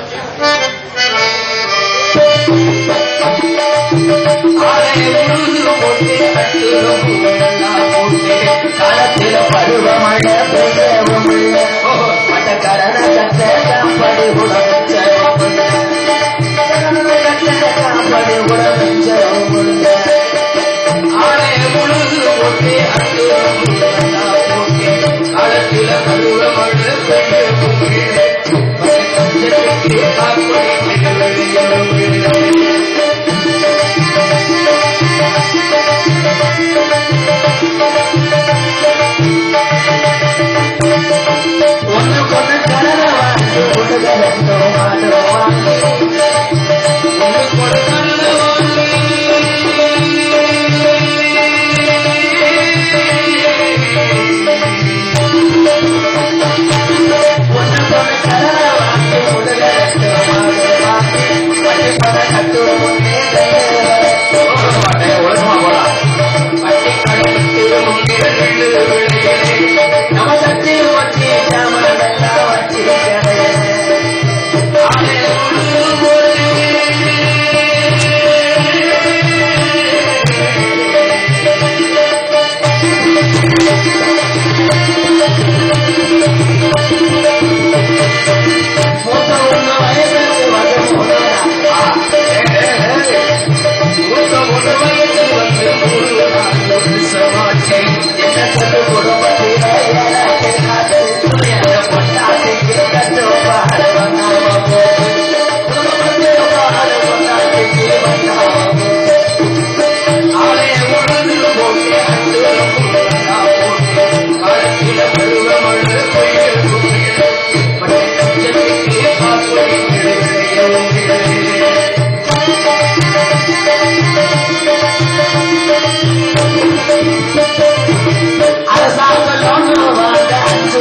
காலத்தில பருவமழை பெய்யவும் பட்டக்கரண கட்ட காப்படி உடவச்ச காப்படி உடவச்ச ஆளே முழுது போட்டு காலத்தில பருவமழை பெய்யவும் பட்டக்கரண காப்படி ஒண்ணு கொண்டு கடன வாங்கி ஒழுகலோ மாடோ வாங்கி ஒண்ணு கொண்டு கடன ஒண்ணு கொண்டு கடன வாங்கி ஒழுகலோ மாடோ வாங்கி பட்டி பட கட்டு முன்னே ஒழுங்கமா போலாம் பட்டி கடை முன்னே நம்ம சக்தி வச்சு சாமனெல்லாம் வச்சிருக்கிறேன் மூத்த ஒண்ணு வயசுக்கு வந்து மூணு மூத்த ஒண்ணு வயசு வந்து மூணு சமாச்சி என்ன கண்டு குடும்பத்தில் எனக்கு காதல் என்ன பொண்டாட்டிக்கு கண்டு பாட வந்தாமோ குடும்பத்தில் பாட பொண்டாட்டிக்கு வந்தாமோ ஆளே உடனே போட்டு அட்டு போட்டு காலத்தில பருவமழை பெய்யும் பட்டச்சத்துக்கு காப்படி அரசாங்க லோன் வாங்க அஞ்சு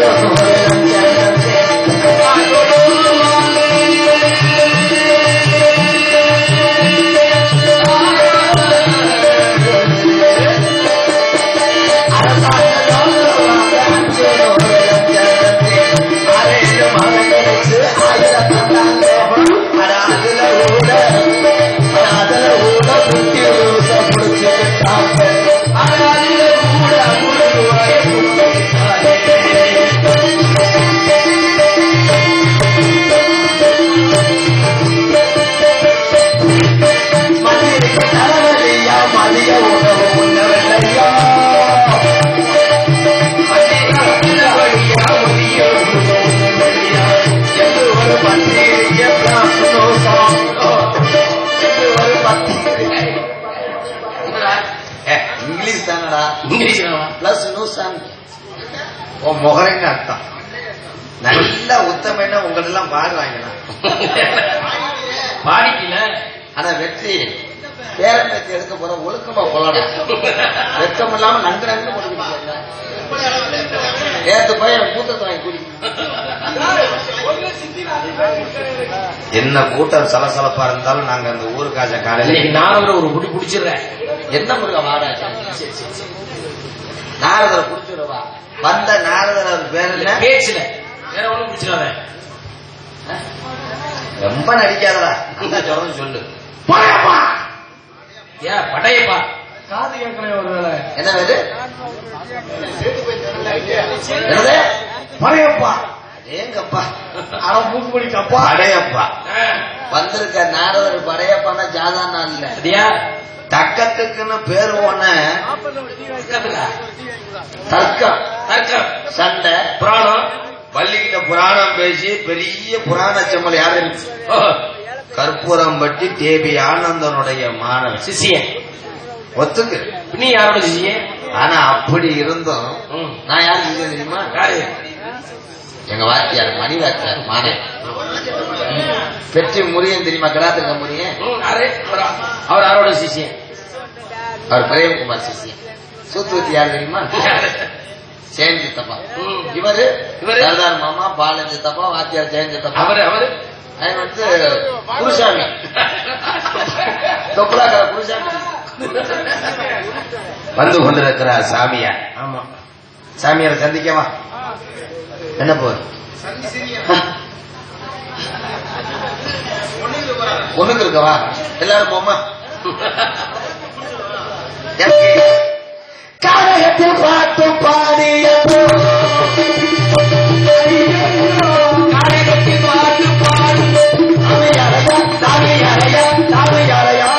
மதிய உணவு உண்ணவில்லையா இங்கிலீஷ் தானடா இங்கிலீஷ் பிளஸ் நூசாமி உன் முகரைன்னு அர்த்தம் நல்ல உத்தமைன்னா உங்கள்ட்ட எல்லாம் பாடுவாங்கண்ணா பாடிக்கல ஆனா வெற்றி பேரம் பேத்தி எடுக்க போற ஒழுக்கமா போலாம் வெக்கம் இல்லாம நங்கு நங்கு முடிக்கிறீங்க நேத்து போய் எனக்கு கூட்டத்தை வாங்கி குடி என்ன கூட்டம் சலசலப்பா இருந்தாலும் நாங்க அந்த ஊருக்காஜ இன்னைக்கு காலையில நானும் ஒரு முடி பிடிச்சிடுறேன் என்ன முருக வாடா நாரதரை குடிச்சிருவா வந்த நாரதர் பேர் என்ன பேச்சுல வேற ஒண்ணும் பிடிச்சிடாத ரொம்ப நடிக்காதடா அந்த சொல்றது சொல்லு ஏன் படையப்பா காது கேட்கல ஒரு வேலை என்ன வேறு என்னது படையப்பா ஏங்கப்பா அட மூக்கு பிடிக்கப்பா படையப்பா வந்திருக்க நாரதர் படையப்பான்னா ஜாதானா இல்ல சரியா தக்கத்துக்குன்னு பேரு ஒண்ண பக்கத்துல தர்க்கம் தர்க்கம் சண்டை புராணம் பள்ளிக்கிட்ட புராணம் பேசி பெரிய புராண செம்மல் யாரு ஓ, கற்பூரம் பட்டி தேவி ஆனந்தனுடைய மாணவன் சிஷியன் ஒத்துக்கு நீ யாரோட சிஷியன் ஆனா அப்படி இருந்தும் ம். நான் யாரு செஞ்சேன் தெரியுமா யாரு எங்க வாத்தியார் மணி வாத்தியார் மாணவன் பெற்று முறியன் தெரியுமா கலாத்திருக்க முறியன் ம், யாரு அவரா? அவர் யாரோட சிஷியன் அவர் பிரேம்குமார் சிசியன் சூத்துவத்தி யார் தெரியுமா யாரு? ஜெயன் சித்தப்பா ம். இவரு இவரு? சர்தார் மாமா பாலன் சித்தப்பா வாத்தியார் ஜெயன் சித்தப்பா அவரு அவரு அவன் வந்து குருசாமி தொப்புலாக்கார குருசாமி வந்து கொண்டிருக்கிறார் சாமியார் ஆமா சாமியாரை சந்திக்கவா என்ன போர் ஒண்ணுக்கு இருக்கவா எல்லாரும் போமா காரகத்தில் பாட்டு பாடிய காரகத்தில் பாட்டு பாடும் தாமையாரையா தாமையாரையா தாமையாரையா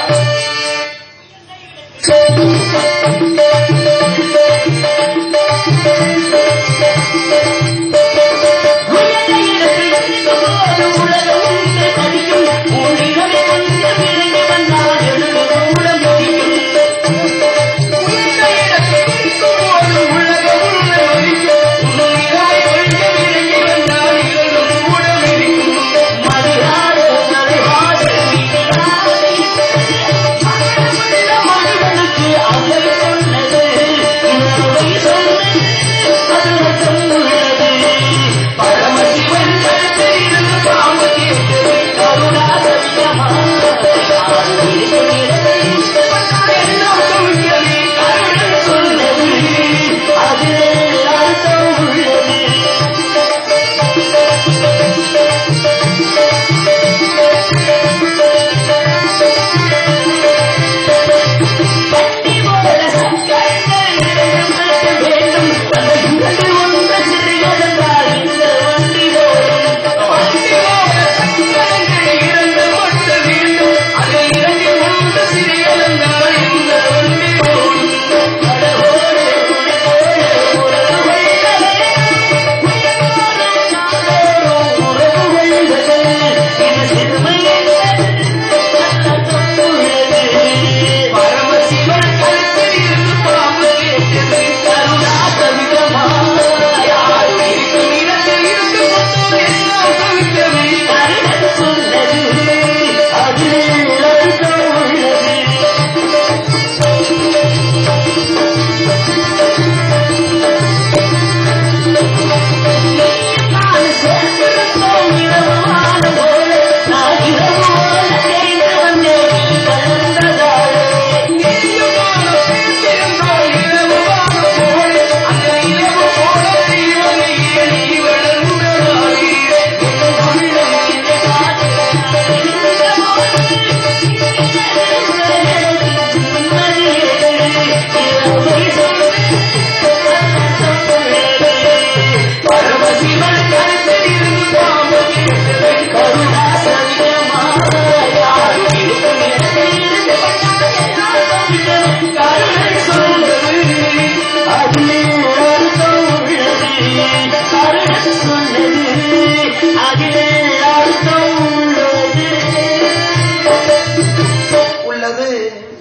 உள்ளது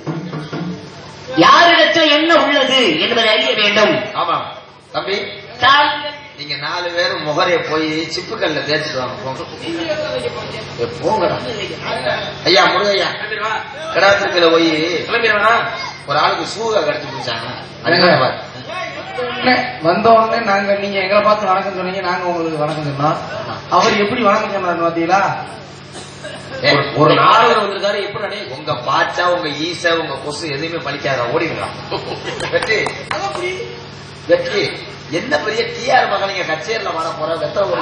யாரிடத்தில் என்ன உள்ளது என்பதை அறிய வேண்டும் ஆமா தம்பி சார் நீங்க நாலு பேரும் முகரைய போய் சிப்புக்கல்ல தேய்ச்சிட்டு வாங்க போங்க ஏ, போங்கடா ஐயா முருகையா கிடாத்திருக்கிற போய் ஒரு ஆளுக்கு சூகா கடிச்சு பிடிச்சாங்க அதுக்காக பாரு. உடனே வந்த உடனே நாங்க நீங்க எங்களை பார்த்து வணக்கம் சொன்னீங்க நாங்க உங்களுக்கு வணக்கம் சொன்னோம் அவர் எப்படி வணக்கம் சொன்னார் பாத்தீங்களா ஏ, ஒரு நாரதர் வந்திருக்காரு எப்படி நடை உங்க பாச்சா உங்க ஈச உங்க கொசு எதுவுமே பழிக்காத ஓடிடலாம் வெற்றி வெற்றி என்ன பெரிய டிஆர் மகன் நீங்க கச்சேரியில வர போற வெத்த ஒரு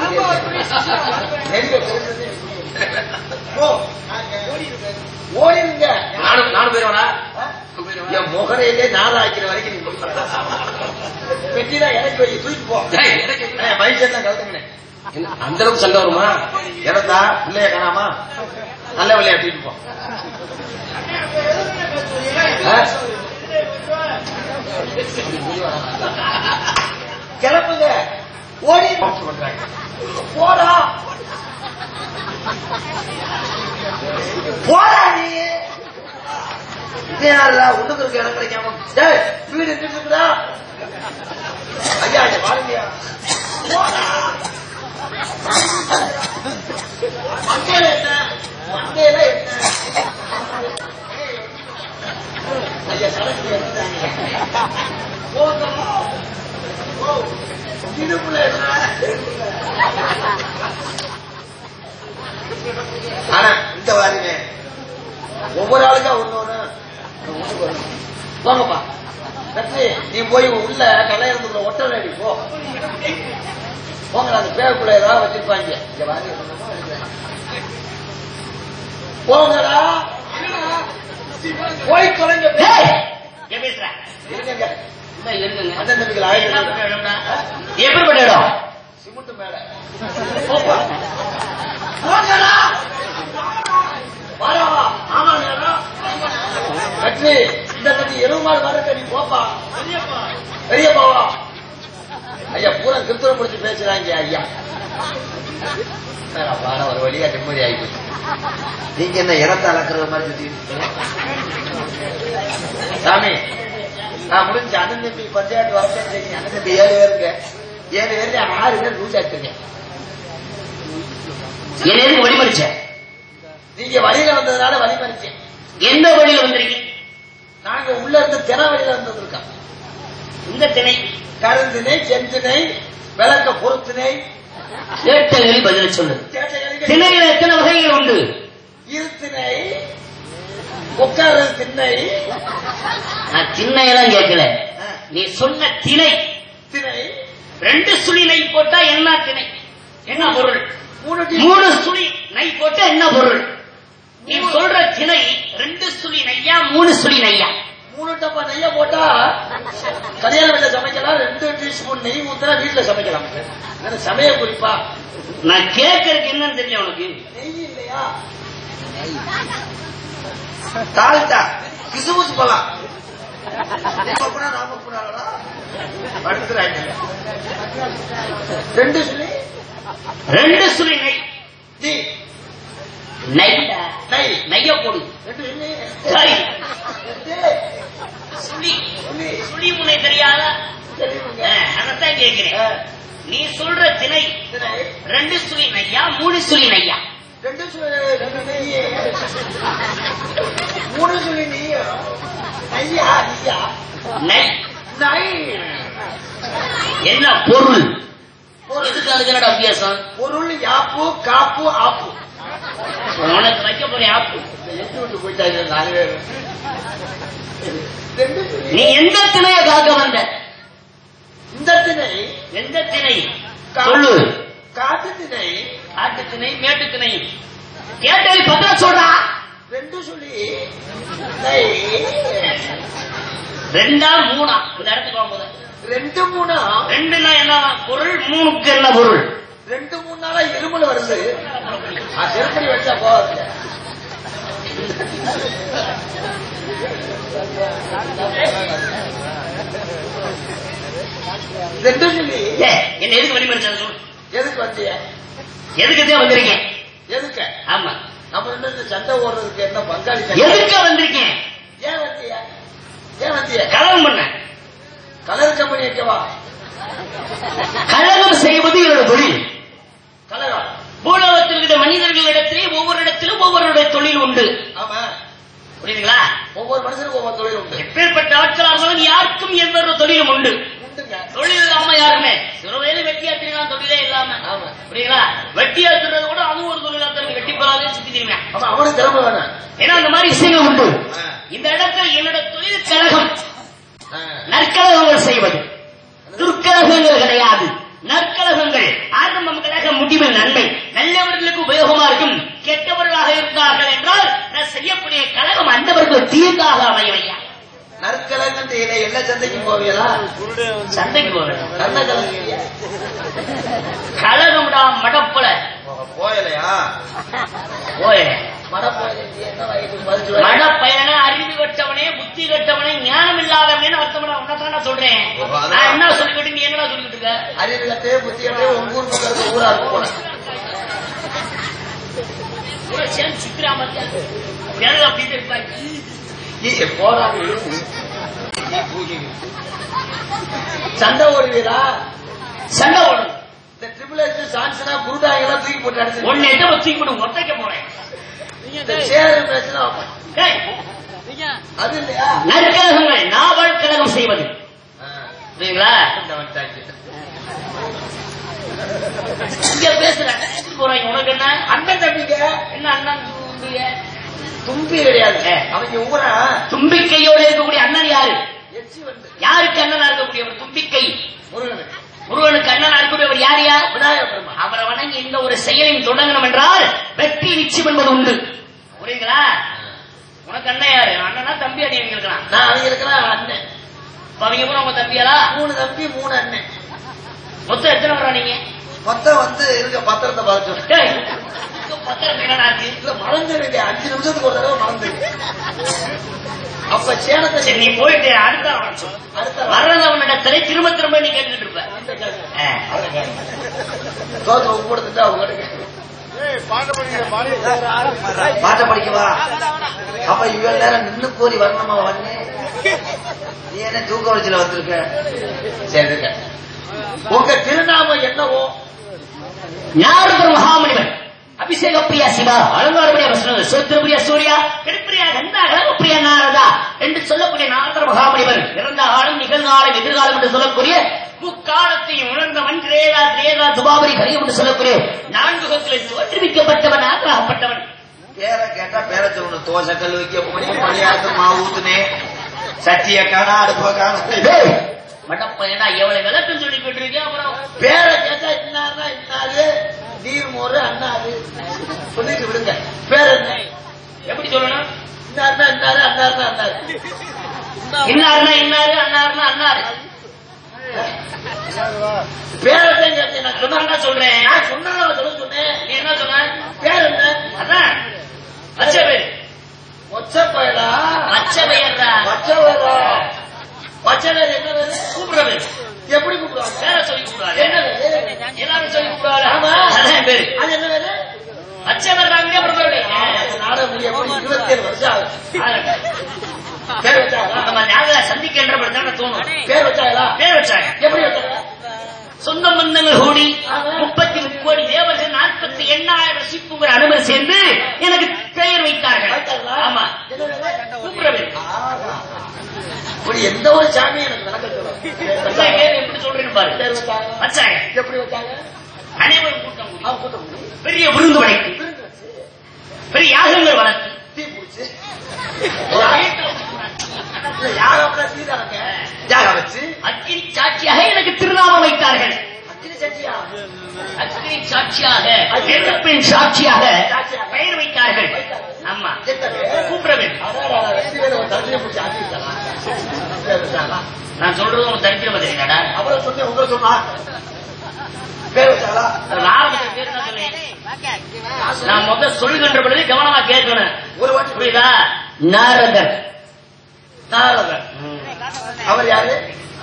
ஓடிருங்க நானும் நானும் போயிருவானா என் முகரையிலே நாள் ஆக்கிற வரைக்கும் நீ வெற்றிதான் எனக்கு வை தூக்கி போ டேய், எனக்கு என்ன? மைசெல்லாம் கலந்துங்கினேன் என்ன, அந்த அளவுக்கு சண்டை வருமா இறந்தா பிள்ளைய காணாமா நல்ல விளையா தூக்கி போ ஆ? கிளம்புங்க ஓடி பண்றாங்க போடா போடா நீ இது யாருடா ஒண்ணுக்கு இருக்க இடம் கிடைக்காம டேய் வீடு நின்றுட்டு இருக்குடா ஐயா இங்க பாருங்கயா போடா மண்டையில என்ன மண்டையில என்ன ஐயா சரக்கு எடுத்தாங்க போதா ஓ இடுப்புல என்ன ஆனா இந்த வாரிங்க ஒவ்வொரு ஆளுக்கா ஒண்ணு ஒண்ணு ஒண்ணுக்கு ஒண்ணு. போங்கப்பா வெற்றி நீ போய் உள்ள கலையறதுக்குள்ள ஒட்டல் அடி போ போங்க அந்த பேருக்குள்ள ஏதாவது வச்சிருப்பாங்க இங்க வாங்க போங்கடா போய் தொலைங்க ஏய், ஏன் பேசுற இருங்க சும்மா இருங்க அண்ணன் தம்பிகள் என்ன ஆயிரம் பண்ண இடம்டா? எப்படிப்பட்ட இடம் சிமெண்ட் மேல போப்பா. போங்கடா வாடா ஆமா நேரம் கட்சி இந்த கட்சி எருமாள் வர நீ போப்பா பெரியப்பாவா ஐயா பூரா கிருத்தம் முடிச்சு பேசுறாங்க ஐயா என்னடா பாடம் ஒரு வழியா நிம்மதி ஆகிப்போச்சு நீங்க என்ன இடத்த அளக்குற மாதிரி சுத்திட்டு இருக்கீங்க? சாமி நான் முடிஞ்சு அண்ணன் தம்பி பஞ்சாயத்து வரப்பேன் தெரியும் அண்ணன் தம்பி ஏழு பேருங்க ஏழு பேருக்கு ஆறு பேர் லூஸ் ஆச்சுங்க என்ன எதுக்கு வழிமறிச்ச நீங்க வழியில வந்ததுனால வழி மறிச்சேன் எந்த வழியில வந்திருக்கீங்க நாங்க உள்ள இருந்து தின வழியில வந்திருக்கோம் இந்த திணை கருந்தினை செந்தினை விளக்க பொருத்தினை கேட்டல்களில் பதில் சொல்லு சேட்டைகளுக்கு திணையில எத்தனை வகைகள் உண்டு இருத்தினை உட்கார திண்ணை நான் திண்ணையெல்லாம் கேட்கல நீ சொன்ன திணை திணை ரெண்டு சுழி நெய் போட்டா என்ன திணை என்ன பொருள் மூணு டி- மூணு சுழி நெய் போட்டா என்ன பொருள் நீ சொல்ற திணை ரெண்டு சுழி நெய்யா மூணு சுழி நெய்யா மூணு டப்பா நெய்ய போட்டா கல்யாண வீட்டுல சமைக்கலாம் ரெண்டு டீஸ்பூன் நெய் ஊத்தினா வீட்டுல சமைக்கலாம் அது சமய குறிப்பா நான் கேட்கறதுக்கு என்னன்னு தெரியல உனக்கு நெய் இல்லையா தாழ்த்தா கிசுமுசு போலாம் நாம போனாங்களா படுத்துறாங்க ரெண்டு சொல்லி ரெண்டு சுழி நெய் நீ நெய் நெய் நெய்ய போடு ரெண்டு சொல்லி சரி ரெண்டு சுழி சொல்லி சுழி முனை தெரியாதா தெரியுங்க ஆ, அதைத்தான் கேட்கிறேன் நீ சொல்ற திணை திணை. ரெண்டு சுழி நெய்யா மூணு சுழி நெய்யா ரெண்டு சொல்லி ரெண்டு நெய் மூணு சொல்லி நெய் நெய்யா நெய்யா நெய் நெய் என்ன பொருள் பொருள் இதுக்கு அதுக்கு என்னடா வித்தியாசம் பொருள் யாப்பு காப்பு ஆப்பு உனக்கு வைக்க போற ஆப்பு எட்டு விட்டு போயிட்டாங்க நாலு பேர் ரெண்டு சொல்லி. நீ எந்த திணைய காக்க வந்த இந்த திணை எந்த திணை கா- சொல்லு காட்டு திணை காட்டு திணை மேட்டு திணை கேட்டதை பத்திர சொல்றா ரெண்டு சொல்லி நெய் ரெண்டா மூணா இந்த இடத்துக்கு வாங்குத ரெண்டு மூணா ரெண்டுனா என்ன பொருள் மூணுக்கு என்ன பொருள் ரெண்டு மூணு நாளா இருமல் வருது ஆ, செருப்படி வச்சா போகாது ரெண்டு சொல்லி ஏ, என்ன எதுக்கு வழிமறிச்சது சொல்லு எதுக்கு வந்திய எதுக்கு தான் வந்திருக்கேன் எதுக்க ஆமா நம்ம ரெண்டு பேரும் சண்டை ஓடுறதுக்கு என்ன பங்காளி சண்டை? எதுக்கு வந்திருக்கேன் ஏன் வந்திய ஏன் வந்திய கலகம் பண்ண கலர் கம்பெனி வைக்கவா கலகம் செய்வது என்னோட தொழில் கலகம் பூலோகத்தில் இருக்கிற மனிதர்களிடத்திலே ஒவ்வொரு இடத்திலும் ஒவ்வொருடைய தொழில் உண்டு ஆமா புரியுதுங்களா ஒவ்வொரு மனுஷனுக்கும் ஒவ்வொரு தொழில் உண்டு எப்பேற்பட்ட ஆட்களாக இருந்தாலும் யாருக்கும் எந்த ஒரு தொழிலும் உண்டு உண்டுங்க தொழில் இல்லாம யாருமே சிறுவயது வெட்டியா திருநாள் தொழிலே இல்லாம ஆமா புரியுங்களா வெட்டியா திருறது கூட அதுவும் ஒரு தொழிலா தான் வெட்டி போறாதே சுத்தி திரும்பினா ஆமா அவனுக்கு திறமை வேணும் ஏன்னா அந்த மாதிரி விஷயங்கள் உண்டு ஆ. இந்த இடத்துல என்னோட தொழில் கழகம் ஆ. நற்கழகங்கள் செய்வது துர்க்கழகங்கள் கிடையாது நற்கழகங்கள் ஆரம்பம் கழக முடிவில் நன்மை நல்லவர்களுக்கு உபயோகமா இருக்கும் கெட்டவர்களாக இருந்தார்கள் என்றால் நான் செய்யக்கூடிய கழகம் அந்தவர்கள் தீர்ந்தாக அமையவையா நற்கலங்கன்ற இலை எல்லா சந்தைக்கும் போவீங்களா சந்தைக்கு போவேன் நல்ல கலங்க கழகம்டா மடப்பல போயலையா ஓய மடப்போய் என்ன வயதுக்கு மதிச்சு மட பயன அறிவு கட்டவனே புத்தி கட்டவனே ஞானம் இல்லாதவனே அர்த்தம் உனக்கு நான் சொல்றேன் ஓ, அதான். நான் என்ன சொல்லிக்கிட்டு நீ என்னடா சொல்லிக்கிட்டு இருக்க அறிவிலத்தே புத்தியத்தே உங்க ஊர் பக்கம் இருக்க ஊரா இருக்கு போல ஊரை சேர்ந்து சுத்துறா மத்தியா கேரளா அப்படின்னு இருப்பாங்க ஈ, போறாங்க சண்டை ஓடுவீரா சண்டை ஓடும் இந்த ட்ரிபிள் எஸ் சான்ஸ்னா குருடாங்கெல்லாம் தூக்கி போட்டு அடிச்சு ஒன்னு எட்ட தூக்கி போட்டு ஒத்தைக்க போறேன் இந்த சேரு பிரச்சனை டேய், அது இல்லையா நற்கழகங்கள் நாவல் கழகம் செய்வது ஆ, புரியுங்களா இந்த வந்துட்டாங்க. இங்க பேசுறேன் போறாங்க உனக்கு என்ன அண்ணன் தம்பிங்க என்ன அண்ணன் தம்பிங்க? தும்பி கிடையாது அவங்க ஊரா தும்பிக்கையோட இருக்கக்கூடிய அண்ணன் யாரு எச்சி வந்து யாருக்கு அண்ணனா இருக்கக்கூடியவர் தும்பிக்கை முருகன் முருகனுக்கு அண்ணனா இருக்கக்கூடியவர் யார் யார் விநாயகர் பெருமாள் அவரை வணங்கி இந்த ஒரு செயலையும் தொடங்கணும் என்றால் வெற்றி நிச்சயம் என்பது உண்டு புரியுங்களா உனக்கு அண்ணன் யாரு அண்ணனா தம்பி அடி இருக்கலாம் நான் அவங்க இருக்கிறேன் அண்ணன் அவங்க பூரா உங்க தம்பியாரா மூணு தம்பி மூணு அண்ணன் மொத்தம் எத்தனை வரா நீங்க மொத்தம் வந்து இருக்க பத்திரத்தை பார்த்து சொல்லு. டேய், உங்க பத்திரம் என்னடா ஆச்சு? இல்ல மறந்துடுங்க அஞ்சு நிமிஷத்துக்கு ஒரு தடவை மறந்து அப்ப சேனத்தை சரி நீ போயிட்டு அடுத்த வர சொல்லு அடுத்த வர- வர்றதவனிடத்திலே திரும்ப திரும்ப நீ கேட்டுட்டு இருப்ப ஆ. சோத்துல உப்பு கொடுத்துட்டு அவங்க கிட்ட பாட்ட படிக்கவா அப்ப இவ்வளவு நேரம் நின்னு கோரி வரணுமா வந்து நீ என்ன தூக்க வச்சுல வந்திருக்க சரி இருக்க உங்க திருநாமம் என்னவோ ஞானபுர மகாமணிவன் அபிஷேக பிரியா சிவா அலங்கார பிரியா விஷ்ணு சோத்திர பிரியா சூர்யா திருப்பிரியா கந்தா கலக பிரியா நாரதா என்று சொல்லக்கூடிய நாரதர் மகாமணிவன் இறந்த காலம் நிகழ்காலம் எதிர்காலம் என்று சொல்லக்கூடிய முக்காலத்தையும் உணர்ந்தவன் திரேதா திரேதா துபாபரி கரியம் என்று சொல்லக்கூடிய நான்குகத்தில் தோற்றுவிக்கப்பட்டவன் ஆக்கிரகப்பட்டவன் பேரை கேட்டா பேரை சொல்லணும் தோசை கல் வைக்க போனே பணியாரத்து மாவு ஊத்துனே சட்டிய காணா அடுப்ப காணா டேய், மடப்பையனா எவ்வளவு விளக்கம் சொல்லி போட்டிருக்கேன் அப்புறம் பேரை கேட்டா இன்னாருன்னா இன்னாரு நீர் மோரு அண்ணாரு சொல்லிட்டு விடுங்க பேர் என்ன எப்படி சொல்லணும் இன்னாருன்னா இன்னாரு அண்ணாருன்னா அண்ணாரு இன்னாருன்னா இன்னாரு அண்ணாருன்னா அண்ணாரு பேரத்தையும் கேட்டேன் நான் சொன்னா சொன்னா சொல்றேன் நான் சொன்னா சொல்ல சொன்னேன் நீ என்ன சொன்ன பேர் என்ன அதான் அச்ச பேரு ஒச்ச பயலா அச்ச பெயர்டா பச்சை வேறா பச்சை வேறு என்ன வேறு கூப்பிடுற பேரு எப்படி கூப்பிடுவாங்க பேரை சொல்லி கூப்பிடாது என்ன வேறு எல்லாரும் சொல்லி கூப்பிடாது ஆமா அதான் பேரு அது என்ன வேறு அச்ச பேர்டாங்க அப்புறம் பேரு நாடகம் முடிய போய் இருபத்தி ஏழு வருஷம் ஆகுது பேர் வச்சாங்களா நம்ம ஞாபக சந்திக்கின்ற படுத்தான தோணும் பேர் வச்சாங்களா பேர் வச்சாங்க எப்படி வச்சாங்க சொந்த பந்தங்கள் கூடி முப்பத்தி முக்கோடி தேவர்கள் நாற்பத்தி எண்ணாயிரம் சிப்புங்கிற அனுமதி சேர்ந்து எனக்கு பெயர் வைத்தார்கள் வைத்தாங்களா? ஆமா என்ன வேறு? கூப்பிடுற பேரு ஆஹா. இப்படி எந்த ஒரு சாமியும் எனக்கு நடக்க அதான் சொல்லுங்க பேர் எப்படி சொல்றேன்னு பாரு பேர் வச்சாங்க வச்சாங்க எப்படி வச்சாங்க அனைவரும் கூட்டம் கூடி அவன் கூட்டம் கூடி பெரிய விருந்து வளைத்து விருந்து வச்சு பெரிய யாகங்கள் வளர்த்து தீ பிடிச்சு இல்ல, யாகம்னா தீதானங்க யாகம் வச்சு அக்கினி சாட்சியாக எனக்கு திருநாமம் வைத்தார்கள் அக்கினி சட்டியா அக்கினி சாட்சியாக நெருப்பின் சாட்சியாக பெயர் வைத்தார்கள் ஆமா எத்தனை கூப்பிட வேண்டும் அடாடா, ரெண்டு பேரும் ஒரு தண்ணியை பிடிச்சி ஆட்டி விட்டானா? பேர் வச்சாங்களா? நான் சொல்றது உங்க தரித்திரம் பதிலடா அவரை சொன்னேன் உங்களை சொன்னா பேர் வச்சாங்களா ஆரம்பத்தில் பேர் தான் சொன்னேன் நான் முதல் சொல்லுகின்ற பொழுது கவனமா கேட்கணும் ஒரு வாட்டி புரியுதா நாரதர் நாரதர் அவர் யாரு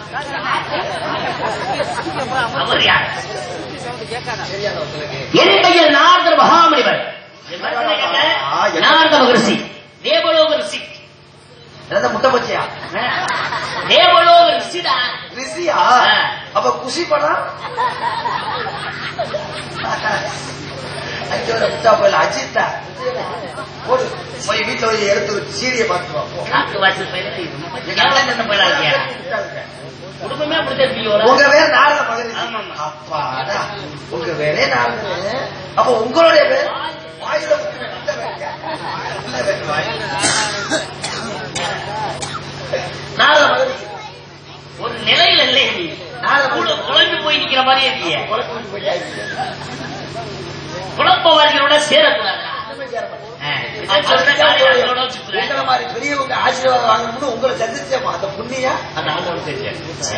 அவர் யார் தெரியாத உங்களுக்கு என் பெயர் நாரதர் மகாமணிவர் நாரத மகரிஷி தேவலோக ரிஷி என்னது முட்டை பச்சியா தேவலோக ரிஷிடா ரிஷியா ஆ. அப்ப குஷி படம் அஞ்சோட முட்டா போயில அஜித்தா போடு போய் வீட்டுல போய் எடுத்து ஒரு சீரிய பார்த்து வா, போ. காத்து வாசல் பயில கேவலம் போயிடா இருக்கியா குடும்பமே அப்படித்தான் இருப்பீங்க உங்க பேர் நாரத மகரிஷி ஆமாமா. அப்பாடா உங்க பேரே நாரத அப்ப உங்களுடைய பேர் வாயில முட்டுன நல்ல பேருங்க. நல்ல பேரு வாய். நாரத மகரிஷி ஒரு நிலையில இல்லை நீ நாரத கூட மகரிஷி குழம்பு போய் நிக்கிற மாதிரி இருக்கிய குழப்பம் போயிட்டாச்சு. குழப்பவாதிகளோட சேரக்கூடாது சொல்ற காலையோட சுத்துறேன் உங்களை மாதிரி பெரியவங்க ஆசீர்வாதம் வாங்கணும்னு உங்களை சந்திச்சேமா அந்த புண்ணியா அந்த ஆண்டவன் தெரியும்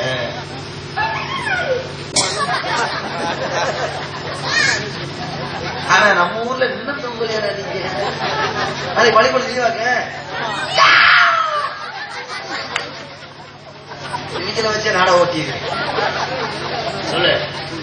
ஆனா நம்ம ஊர்ல இன்னும் தூங்கலையா நீங்க அதை பள்ளிக்கூட செய்வாங்க வீட்டுல வச்சு நாட ஓட்டிடு சொல்லு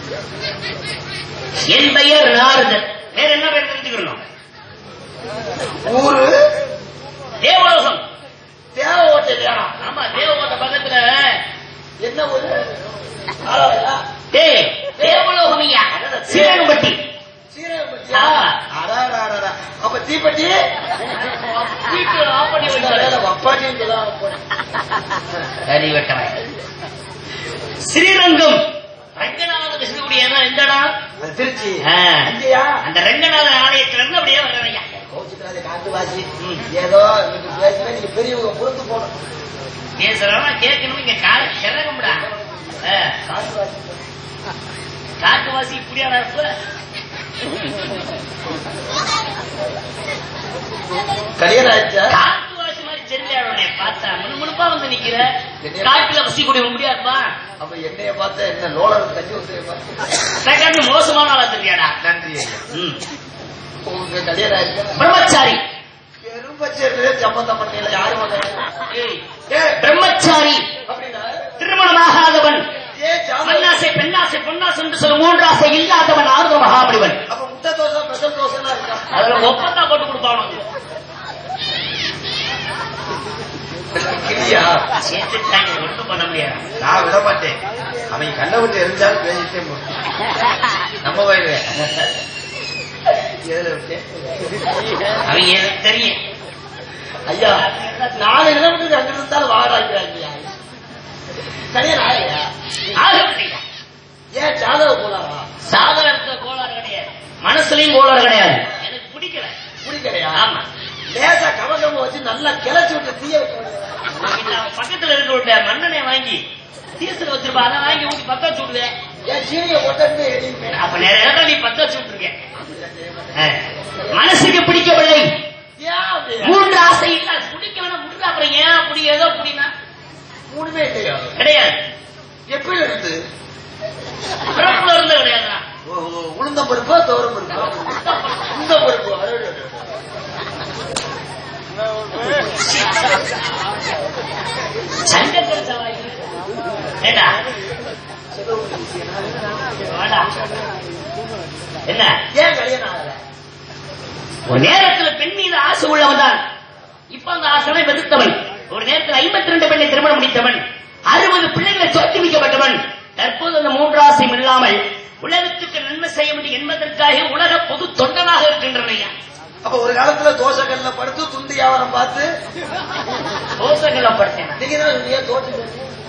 என் பெயர் நாரதர் வேற என்ன பேர் தெரிஞ்சுக்கணும் ஊரு தேவலோகம் தேவ ஓட்டலையா ஆமா தேவலோக பக்கத்துல என்ன ஊரு ஆளாவையா? டேய் தேவலோகம் ஐயா சீரகம்பட்டி சீரகப்பட்டியா? ஆமா. அடாடாடாடா. அப்ப தீப்பெட்டி வீட்டுல ஆஃப் பண்ணி இந்த வைத்தாரு வேலை வப்பாட்டியும் சொல்லலாம் போனேன். கறி வெட்டவன் ஸ்ரீரங்கம் ரங்கநாத கிருஷ்ணனுடைய இடம் எந்த இடம் அது திருச்சி ஆ. அங்கேயா அந்த ரங்கநாத ஆலயத்துல இருந்து அப்படியே வர்றவையா கோச்சுக்கிறாரு காட்டுவாசி ஏதோ நீங்க பேசுனா நீங்க பெரியவங்க பொறுத்து போகணும் பேசுறவன் கேட்கணும் இங்க கால சிறகம்டா காட்டுவாசி காட்டுவாசி இப்படியான இருப்ப ஆயிடுச்சா காத்து வாசி மாதிரி செல்லாடனே பார்த்தா முணுமுணுப்பா வந்து நிக்கிற காட்டுல வசி கூடிய முடியாதுப்பா அப்ப என்னைய பார்த்தா என்ன லோலர் தண்ணி வந்து செகண்ட் மோசமான ஆளா தெரியாடா நன்றி ஐயா ம். உங்களுக்கு கல்யாணம் ஆயிருக்கு பிரம்மச்சாரி பெரும்பச்சேரியிலே சம்பந்தம் பண்ணல யாரும் வந்தாங்க ஏய், ஏய், பிரம்மச்சாரி அப்படின்னா திருமணமாகாதவன் ஏன் ஜாதகம் மண்ணாசை பெண்ணாசை பொன்னாசை என்று சொல்லும் மூன்றாசை இல்லாதவன் ஆறுத மகாபலிவன் அப்ப முட்டை தோசை பெசல் தோசை எல்லாம் இருக்கா அதுல ஒப்பந்தா போட்டு கொடுப்பான் உனக்கு. கிளியா சேர்த்துட்டாங்க ஒண்ணும் பண்ண முடியாது நான் விட மாட்டேன் அவன் கண்ணை விட்டு எரிஞ்சாலும் பேசிட்டே முடியும் நம்ம போயிடுவேன் எதுல விட்டேன் அவங்க எனக்கு தெரியும் ஐயா நாலு கிலோமீட்டருக்கு அங்க இருந்தாலும் வாடாக்கிறாங்க கல்யாணம் ஆகலையா ஆகவில்லையா ஏன் ஜாதக போலாமா சாதனத்துல கோளாறு கிடையாது மனசுலயும் கோளாறு கிடையாது எனக்கு பிடிக்கல பிடிக்கலையா ஆமா லேசா கவகம் வச்சு நல்லா கிளச்சி விட்டு தீய வைக்க வேண்டியது. உன்கிட்ட அவன் பக்கத்துல இருக்க விட்ட மண்ணெண்ணெய் வாங்கி டீசல் வச்சிருப்பா அதை வாங்கி ஊட்டி பத்த வச்சு விடுவேன் ஏன் சீனியை போட்டு எரியுமே அப்ப நிறைய இடத்துல நீ பத்த வச்சு விட்டுருக்கேன் ஆ. மனசுக்கு பிடிக்கவில்லை ஏன் அப்படி மூன்று ஆசை இல்ல பிடிக்க வேணாம் முடியல அப்புறம் ஏன் அப்படி ஏதோ அப்படின்னா மூணுமே இல்லையா கிடையாது எப்படி இருந்து பிறப்புல இருந்து கிடையாதுடா ஓ, ஓ, உளுந்த பருப்பா தோரம் பருப்பா உளுந்த பருப்பு அடே, அடே, அடே. சங்கத்தில் சவாய் ஏண்டா வாடா. என்ன ஏன் கல்யாணம் ஆகல ஒரு நேரத்துல பெண் மீது ஆசை உள்ளவன் தான் இப்ப அந்த ஆசனை வெறுத்தவன் ஒரு நேரத்தில் ஐம்பத்தி ரெண்டு பெண்ணை திருமணம் முடித்தவன் அறுபது பிள்ளைகளை தோற்றுவிக்கப்பட்டவன் தற்போது அந்த மூன்று ஆசையும் இல்லாமல் உலகத்துக்கு நன்மை செய்ய முடியும் என்பதற்காக உலக பொது தொண்டனாக இருக்கின்றனையா அப்ப ஒரு காலத்துல தோசைகள்ல படுத்து துண்டு வியாபாரம் பார்த்து தோசைகளை படுத்தேன் நீங்க தான் சொன்னீங்க, தோட்டு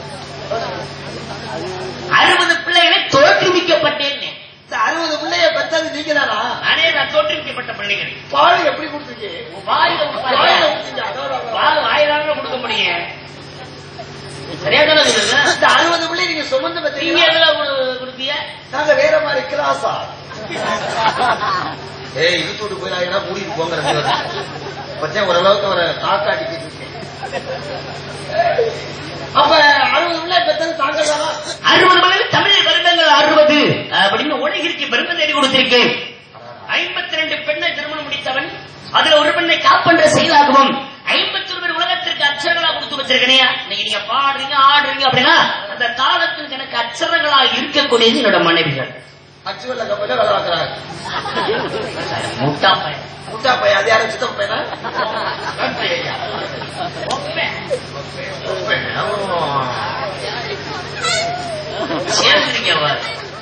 அறுபது பிள்ளைகளை தோற்றுவிக்கப்பட்டேன் இந்த அறுபது பிள்ளைய பெற்றது நீங்க தானா நானே நான் தோற்றுவிக்கப்பட்ட பிள்ளைகள் பால் எப்படி கொடுத்தீங்க வாயில வாயில உட்கார்ந்து ஊத்திங்க, அதோட அவ்வளவு. வாய் வாயிலாக கொடுக்க முடியும் சரியா தானே சொல்லுங்க இந்த அறுபது பிள்ளை நீங்க சுமந்து நீங்க பெற்றீங்க எதுல கொடு- கொடுத்தீங்க நாங்க வேற மாதிரி கிளாஸா ஏய் இது தூட்டு போயிடாங்கன்னா மூடிட்டு போங்கிற பச்சை ஓரளவுக்கு ஒரு காக்காட்டிக்கிட்டு இருக்கேன் அப்ப அறுபது பிள்ளை பெற்றது தாங்கள் தானா அறுபது மணி தமிழ் வருடங்கள் அறுபது அப்படின்னு உலகிற்கு பெருமை தேடி கொடுத்திருக்கேன் ஐம்பத்தி ரெண்டு பெண்ணை திருமணம் முடித்தவன் அதுல ஒரு பெண்ணை காப்பன்ற செயலாகவும் ஐம்பத்தி ஒரு பேர் உலகத்திற்கு அச்சரங்களா கொடுத்து வச்சிருக்கேன் இன்னைக்கு நீங்க பாடுறீங்க ஆடுறீங்க அப்படின்னா அந்த காலத்துக்கு எனக்கு அச்சரங்களா இருக்கக்கூடியது என்னோட மனைவிகள் அச்சு வெள்ள கப்பல வேலை பார்க்கறாங்க முட்டா பையன் முட்டா பையன் அது யாரும் சித்தம் பையனா நன்றி ஐயா. ஒப்பேன். ஒப்பேன். அவன் சேர்ந்துருங்க பாரு.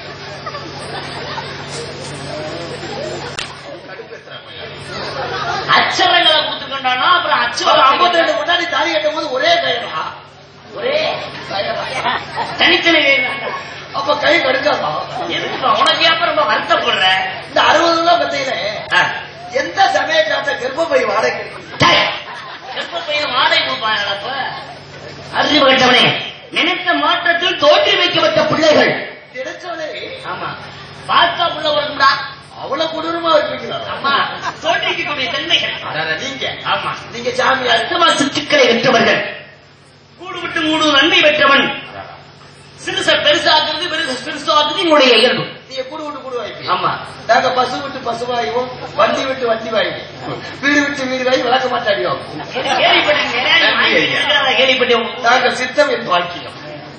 கடுப்பேத்துறான் பையன். அச்சரங்களை கொடுத்துக்கொண்டானா அப்புறம் அவன் அச்சரம் ஐம்பத்தி ரெண்டு முன்னாடி தாலி கட்டும் போது ஒரே கயிறா ஒரே கயிறா. தனித்தனி வேணும். அப்ப கை கடுக்காதா எதுக்குப்பா உனக்கு ஏன் ரொம்ப வருத்தப்படுற இந்த அறுபது பத்தியில ஆ. எந்த சமயக்காட்ட கர்ப்பப்பை வாடகை கிடைக்கும் டேய், கர்ப்பப்பையில வாடகை கொடுப்பாங்களப்ப அறிவு கட்டவனே நினைத்த மாற்றத்தில் தோற்றி வைக்கப்பட்ட பிள்ளைகள் கிடைச்சவனே ஆமா பார்த்தா புள்ள வரும்டா அவ்வளவு கொடூரமா இருப்பீங்களா ஆமா தோற்றிக்கக்கூடிய தன்மைகள் அடாடா, நீங்க ஆமா நீங்க சாமியார் அர்த்தமா சுற்றுக்களை வெற்றவர்கள் கூடு விட்டு மூடு நன்மை பெற்றவன் சிறுச பெருசாக்குறது பெருசு பெருசாக்குறது என்னுடைய இயல்பு நீங்க கூடு விட்டு கூடு வாய்ப்பீங்க ஆமா நாங்க பசு விட்டு பசு வாயுவோம் வண்டி விட்டு வண்டி வாயுவோம் வீடு விட்டு வீடு வாய் விளக்க மாட்டாடியோம் கேள்விப்பட்டீங்க நன்றி ஐயா. கேள்விப்பட்டேன் நாங்கள் சித்தம் என் பாக்கியம்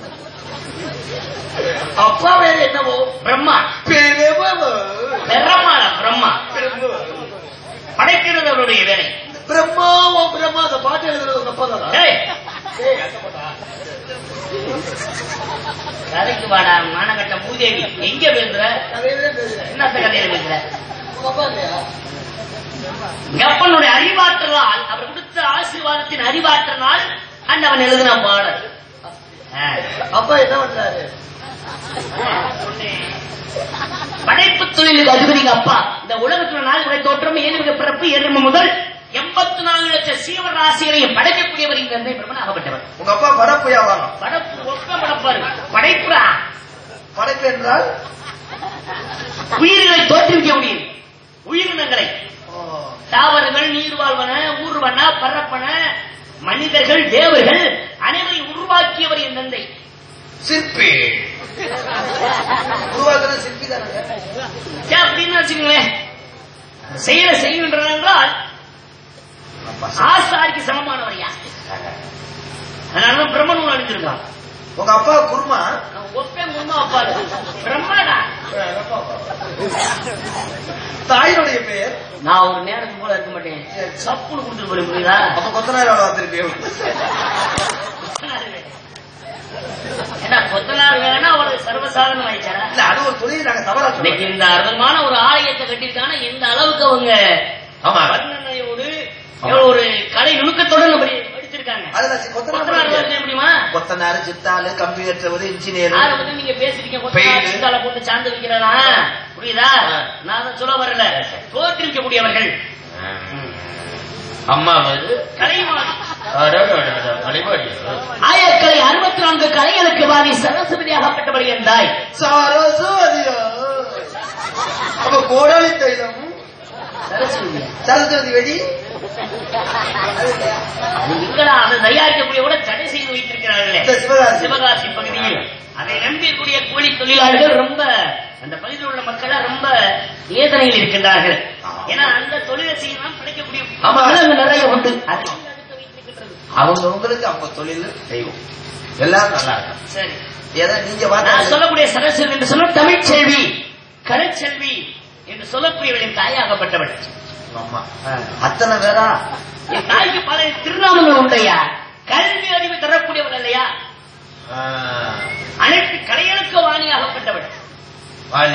அப்பா வேற என்னவோ பிரம்மா பெருமவோ. பிரம்மா பிரம்மா பெருமவோ. படைக்கிறது அவருடைய வேலை பிரம்மாவோ பிரம்மா அந்த பாட்டு எழுதுறது உங்க அப்பா தானா ஏய், ஏய், அந்த பாட்டா? கதைக்கு வாடா மானகட்ட மூதேவி எங்க பேசுற கதையிலே பேசுறேன். என்னத்த கதையில பேசுற உங்க அப்பா இல்லையா? எங்க அப்பனுடைய அறிவாற்றலால் அவர் கொடுத்த ஆசீர்வாதத்தின் அறிவாற்றலால் அண்ணவன் எழுதின பாடல் ஆ. அப்பா என்ன பண்றாரு படைப்பு தொழிலுக்கு அதிபதிங்க அப்பா இந்த உலகத்துல நாலு வகை தோற்றம் ஏழு வகை பிறப்பு எருமை முதல் எண்பத்தி நாலு லட்சம் சீவராசிகளையும் படைக்கக்கூடியவர் இங்க இருந்தே பிரம்மன் ஆகப்பட்டவர் உங்க அப்பா பரப்பு வியாபாரம் படைப்பு ஒக்க படைப்பாரு படைப்புடா படைப்பு என்றால் உயிர்களை தோற்றுவிக்க முடியும் உயிரினங்களை ஓ, தாவரங்கள் நீர்வாழ்வன ஊர்வன பரப்பன மனிதர்கள் தேவர்கள் அனைவரையும் உருவாக்கியவர் என் தந்தை சிற்பி உருவாக்குற சிற்பி தானே சரி, அப்படின்னு வச்சுக்கோங்களேன் செய்யற செய்கின்றன என்றால் ஆசாரிக்கு சமமானவர் யார் அதனாலதான் பிரம்மன் அழிஞ்சிருக்கான் உங்க அப்பா குருமா ஒப்பேன் உண்மை அப்பாரு பிரம்மாடா தாயினுடைய பெயர் நான் ஒரு நேரத்துக்கு போல இருக்க மாட்டேன் சப்புன்னு கொடுத்துட்டு போய் புரியுதா அப்ப கொத்தனார் வேலை வந்திருக்கேன் ஏன்னா கொத்தனார் வேலைன்னா அவ்வளவு சர்வசாதாரணம் ஆயிடுச்சாரா இல்ல அது ஒரு தொழில் நாங்க தவறா இன்னைக்கு சொல்றோம் இந்த அற்புதமான ஒரு ஆலயத்தை கட்டியிருக்காங்கன்னா எந்த அளவுக்கு அவங்க ஆமா. வர்ணனையோடு எவ்வளவு ஒரு கலை நுணுக்கத்தோடு நம்ம படிச்சிருக்காங்க அதுல கொத்தனார் வேலை கொத்தனார் செய்ய முடியுமா கொத்தனார் சித்தாளு கம்பி கட்டுறது இன்ஜினியர் யாரை பத்தி நீங்க பேசுறீங்க கொத்தனார் பெயிண்ட். சித்தால போட்டு சார்ந்து வைக்கிறாரா புரியுதா ஆ. நான் அதை சொல்ல வரல தோற்றிருக்கக்கூடியவர்கள் அம்மா வந்து கலைமான் வழிபாடு ஆயக்கலை அறுபத்தி நான்கு கலைகளுக்கு வாரி சரஸ்வதியாகப்பட்டவள் என்றாய் சரஸ்வதியா அப்ப கோடாலி தைலம் சரஸ்வதியா சரஸ்வதி வெடி அது எங்கடா அதை தயாரிக்கக்கூடிய கூட தடை செய்து வைத்திருக்கிறார்களே இந்த சிவகாசி சிவகாசி பகுதியில் அதை நம்பியிருக்கூடிய கூலி தொழிலாளர்கள் ரொம்ப அந்த பகுதியில் உள்ள மக்கள் ரொம்ப வேதனையில் இருக்கின்றார்கள் ஏன்னா அந்த தொழிலை செய்யலாம் கிடைக்கக்கூடிய ஆமா. அழகு நிறைய உண்டு அதை இங்க அடுத்து வைத்திருக்கின்றது. அவங்க உங்களுக்கு அவங்க தொழில் செய்வோம் எல்லாரும் நல்லா இருக்கும் சரி ஏதோ நீங்க நான் வாங்க சொல்லக்கூடிய சரஸ்வதி என்று சொன்ன தமிழ்ச்செல்வி கலைச்செல்வி என்று சொல்லக்கூடியவளின் தாயாகப்பட்டவள் அம்மா அத்தனை பேரா என் தாய்க்கு பல திருநாமங்கள் உண்டையா கல்வி அறிவு தரக்கூடியவள் இல்லையா ஆ, அனைத்து கலைகளுக்கு வாணியாகப்பட்டவள் வாணி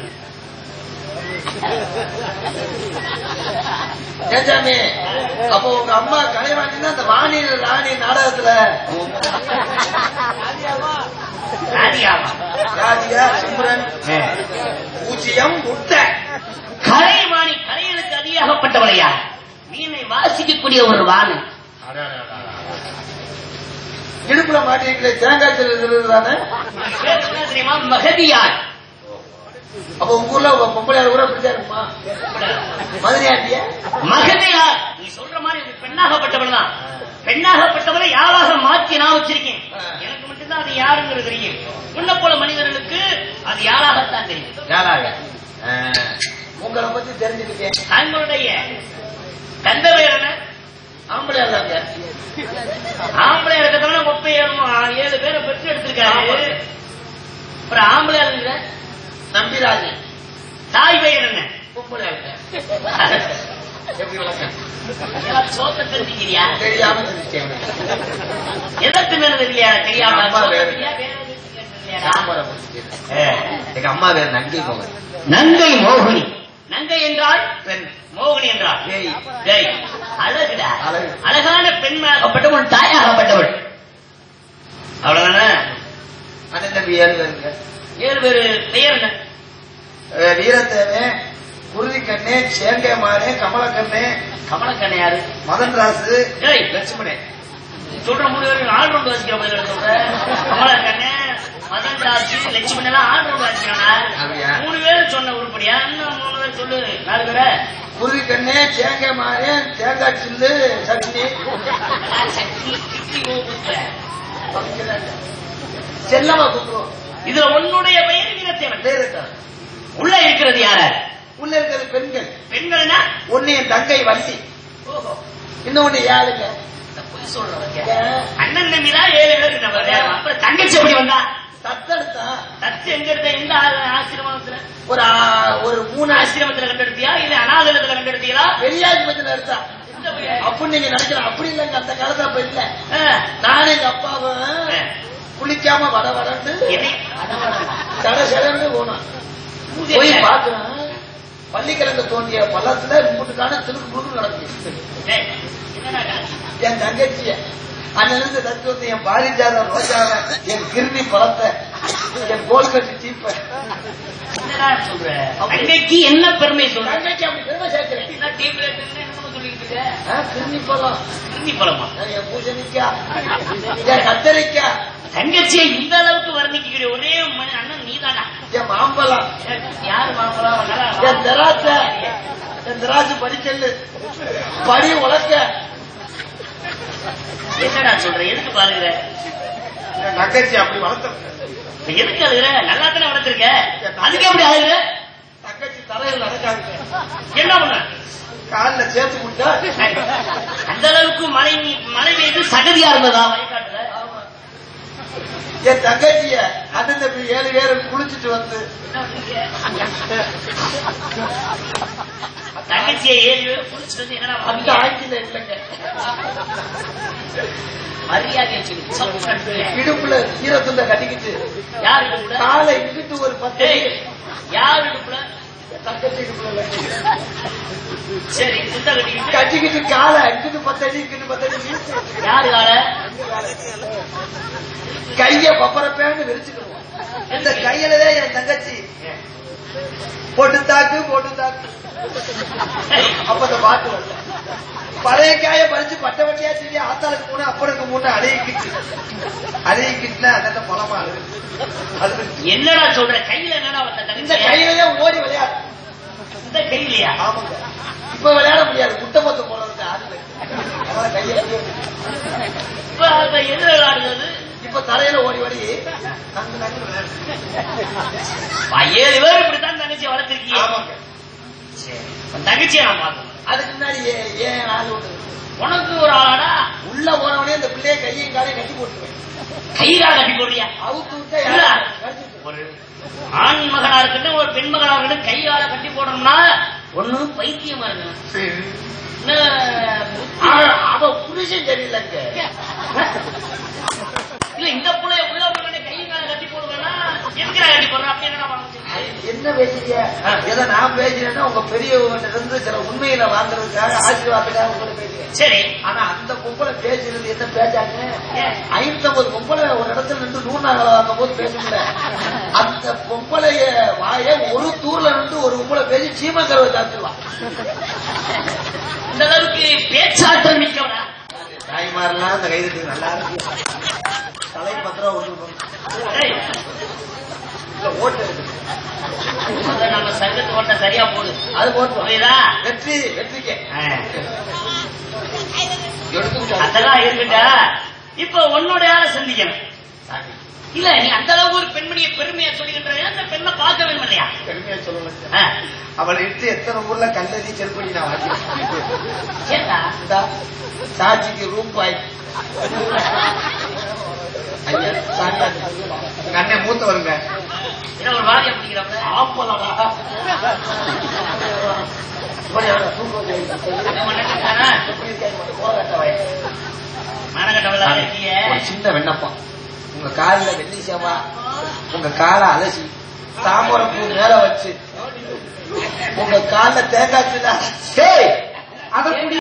ஏச்சாமி அப்போ உங்க அம்மா கலைவாணின்னா அந்த வாணி ராணி நாடகத்துல ராதிகாவா ராதிகா சிம்ரன் பூஜ்ஜியம் முட்டை கலைவாணி கலைகளுக்கு அதிகாகப்பட்டவளையா வீணை வாசிக்கக்கூடிய ஒரு வாணி இடுப்புல மாட்டிருக்கல தேங்காய் திருது தானே பேர் என்ன தெரியுமா மகதியார் அப்ப உங்க ஊர்ல உங்க பொம்பளையார் ஊரா பிடிச்சா இருக்குமா மதுரையாண்டிய மகதியார் நீ சொல்ற மாதிரி ஒரு பெண்ணாகப்பட்டவள் தான் பெண்ணாகப்பட்டவளை யாராக மாற்றி நான் வச்சிருக்கேன் எனக்கு மட்டும்தான் அது யாருங்கிறது தெரியும் உன்ன போல மனிதர்களுக்கு அது யாராகத்தான் தெரியும் யாராக உங்களை பத்தி தெரிஞ்சுக்கிட்டேன் தங்களுடைய தந்த பேர் என்ன ஆம்பளையார் தாங்க ஆம்பளை இருக்கிறதால ஒப்பை ஏறும் ஏழு பேரை பெற்று எடுத்திருக்காரு ஒரு ஆம்பளை இருக்கிற நம்பிராஜன் தாய் பெயர் என்ன பொம்பளையார் எப்படி வளர்க்க இதெல்லாம் சோத்த தெரிஞ்சுக்கிறியா தெரியாம தெரிஞ்சேன் எதற்கு மேல தெரியலையா தெரியாம அம்மா சோத்த வேற. தெரியா, வேற எதுவும் தெரியலையாடா? சாம்பாரை முடிச்சுட்டேன். எங்க அம்மா வேற நங்கை போங்க நங்கை மோகினி நங்கை என்றால் பெண் மோகினி என்றால் ஏய், டேய், அழகுடா அழகு. அழகான பெண்ணாகப்பட்டவள் தாயாகப்பட்டவள் அவ்வளவுதானே அண்ணன் தம்பி ஏழு பேருங்க ஏழு பேரு பெயர் என்ன அஹ் வீரத்தேவன் குருதிக்கண்ணே சேங்கை மாறே கமலக்கண்ணே கமலக்கண்ணை யாரு மதன் ராசு டேய் லட்சுமணன் சொல்ற மூணு பேரும் ஆள் ரவுண்ட் வாசிக்கிற பதில் சொல்ற கமலக்கண்ணு மதன் ராஜி லட்சுமணன் எல்லாம் ஆள் ரவுண்ட் வாசிக்கிறானா அப்படியா? மூணு பேரும் சொன்ன உருப்படியா இன்னும் மூணு பேர் சொல்லு நாலு பேர குருதிக்கண்ணே சேங்கை மாறே தேங்காய் சில்லு சட்னி செல்லமா கூப்பிடுவோம் இதுல உன்னுடைய பெயர் வீரத்தேவன் பேருக்கா உள்ள இருக்கிறது யார உள்ள இருக்கிறது பெண்கள் பெண்கள்னா ஒன்னு என் தங்கை வள்ளி ஓஹோ இன்னொன்னு யாருங்க இந்த பொய் சொல்றவங்க அண்ணன் தம்பி தான் ஏழு பேர் இருந்தவங்க. அப்புறம் தங்கச்சி எப்படி வந்தா தத்தெடுத்தா தச்சு எங்க எடுத்த எந்த ஆ- ஆசிரமத்துல ஒரு ஆ- ஒரு மூணு ஆசிரமத்துல கண்டெடுத்தியா இல்ல அனாதலத்துல கண்டெடுத்தீங்களா பெரியாஜ்மத்தில் எடுத்தா எந்த பெயர்? அப்படி நீங்க நினைக்கலாம் அப்படி இல்லைங்க அந்த காலத்துல அப்ப இல்ல ஆ. நானும் எங்க அப்பாவும் ஆ. குளிக்காம வட வடன்னு என்னை- தட சடன்னு போனோம் போய் பாக்குறேன் பள்ளிக்கிழங்கு தோண்டிய பள்ளத்துல முட்டுக்கான திருப்பு முழுக்க நடக்குது டேய், என்னடா காட்சி? என் தங்கச்சிய அன்னிலிருந்து தத்துவத்தை என் பாரிஜாத ரோஜாவை என் கிருமி பழத்தை என் கோல்கட்டு சீப்ப என்னடா சொல்ற அன்னைக்கு என்ன பெருமை சொல்ற தங்கச்சி அப்படி பெருமை சேர்க்கிறேன் என்ன டீம் ரேட்டுன்னு என்னமோ சொல்லிட்டு இருக்க ஆ, கிருமி பழம் கிருமி பழமா என் பூசணிக்காய் என் கத்தரிக்காய் தங்கச்சியை இந்த அளவுக்கு வர்ணிக்கக்கூடிய ஒரே மணி அண்ணன் நீதானா என் மாம்பழம் யாரு மாப்பிளம் என் திராட்சை என் திராட்சை படிக்கல்லு படி உலக்க என்னடா சொல்ற எதுக்கு பாருகிற என் தங்கச்சி அப்படி வளர்த்த இப்ப எதுக்கு அழுகிற நல்லா தானே வளர்த்திருக்க அதுக்கு எப்படி அழுகுற தங்கச்சி தரையில் நடக்காது என்ன பண்ண காலில் சேர்த்து விட்டா அந்த அளவுக்கு மழை மழை பெய்து சகதியா இருந்ததா வயக்காட்டுல என் தங்கச்சிய அண்ணன் தம்பி ஏழு பேரும் குளிச்சுட்டு வந்து தங்கச்சியை ஏழு பேர் குளிச்சுட்டு வந்து என்னடா அந்த பண்ணீங்க? ஆட்சியில இல்லைங்க மரியாதையை சொல்லி சொல்லு. இடுப்புல ஈரத்துண்ட கட்டிக்கிட்டு யார் இடுப்புல காலை இங்கிட்டு ஒரு பத்து ஏய், யார் இடுப்புல என் தங்கச்சி இடுப்புல இல்ல. சரி குத்த கட்டிக்கிட்டு கட்டிக்கிட்டு காலை இங்கிட்டு பத்தடி இங்கிட்டு பத்தடி வீசு. யாரு கால கைய பப்பரப்பேன்னு விரிச்சுக்குவோம் இந்த கையில தான் என் தங்கச்சி போட்டு தாக்கு போட்டு தாக்கு அப்ப அந்த பாட்டு வரல பழைய காய பறிச்சு பட்டை வட்டியா சொல்லி ஆத்தாளுக்கு மூணு அப்பனுக்கு மூணு அழுகிக்கிட்டு அழுகிக்கிட்டுல அந்த பழமா அழுகு அது என்னடா சொல்ற கையில என்னடா வந்த இந்த தங்கச்சி கையில தான் ஓடி விளையாடு இந்த கையிலயா ஆமாங்க இப்ப விளையாட முடியாது முட்டை மொத்தம் போடுறதுக்கு ஆடுது அதான் கையை அப்படியே இப்ப அந்த எதிர விளையாடுறது இப்ப தரையில ஓடி ஓடி நங்கு நங்கு விளையாடு பா, ஏழு பேர் இப்படித்தான் தங்கச்சியை வளர்த்திருக்கீங்க ஆமாங்க சரி உன் தங்கச்சியை நான் பார்க்கணும் அதுக்கு முன்னாடி ஏன் ஏன் ஆள் ஒண்ணு உனக்கு ஒரு ஆளாடா உள்ள போனவனே இந்த பிள்ளைய கையும் காலையும் கட்டி போட்டுருவேன் கைகால கட்டி போடுறியா அவுத்து விட்டா இல்ல. யாரும் கடிச்சு விட்டுருவேன். ஒரு ஆண் மகனா இருக்கட்டும் ஒரு பெண் மகனா இருக்கட்டும் கையால கட்டி போடணும்னா ஒண்ணு பைத்தியமா இருக்கணும் என்ன அவ- அவ புருஷன் சரியில்லைங்க இல்ல இந்த புள்ளைய உள்ள உடனே கை கால கட்டி போடுவேன்னா எதுக்குடா கட்டி போடுற அப்படி என்னடா பண்ண முடியும்? என்ன பேசுறீங்க ஏதோ நான் பேசுறேன்னா உங்க பெரியவங்க இருந்து சில உண்மையில வாங்குறதுக்காக ஆசீர்வாதத்துக்காக உங்களை பேசுறேன் சரி ஆனா அந்த பொம்பளை பேசுறது என்ன பேச்சாங்க ஏன்? ஐம்பது பொம்பளை ஒரு இடத்துல நின்று நூறு நகலை வாங்கும் போது பேசல அந்த பொம்பளைய வாய ஒரு தூர்ல நின்று ஒரு பொம்பளை பேசி சீமக்கரவை சாப்பிடுவா இந்த அளவுக்கு பேச்சாற்றல் மிக்கவனா தாய்மாரெல்லாம் அந்த கைதட்டி நல்லா இருக்கு தலை பத்திரம் ஒன்று ஏய், ஓட்டு இருக்கு அத நம்ம சங்கத்து ஓட்ட சரியா போடு அது போட்டு புரியுதா வெற்றி வெற்றிக்கு ஆ. எடுத்துக்கிட்டாங்க அதெல்லாம் இருக்கட்டா இப்ப உன்னோட யார சந்திக்கணும் இல்ல நீ அந்த அளவுக்கு ஒரு பெண்மணியை பெருமையா சொல்லிக்கின்ற அந்த பெண்ணை பார்க்க வேணும் இல்லையா பெருமையா சொல்லலாம் ஆ. அவளை இட்டு எத்தனை ஊர்ல கல்லறி செருப்படி நான் வாங்கியிருக்கேன் ஏண்டா இந்தா, சாட்சிக்கு ரூம் பாய் ஐயா சாமியா எங்க அண்ணன் மூத்தவருங்க என்ன ஒரு வாரியம் பிடிக்கிறப்ப ஆப்பலடா மனக்கட்டவளா இருக்கிய ஒரு சின்ன விண்ணப்பம் உங்க காலில் வெள்ளி சேவா உங்க காலை அலசி தாமரை பூ மேல வச்சு உங்க காலில் தேங்காய் அதை குடி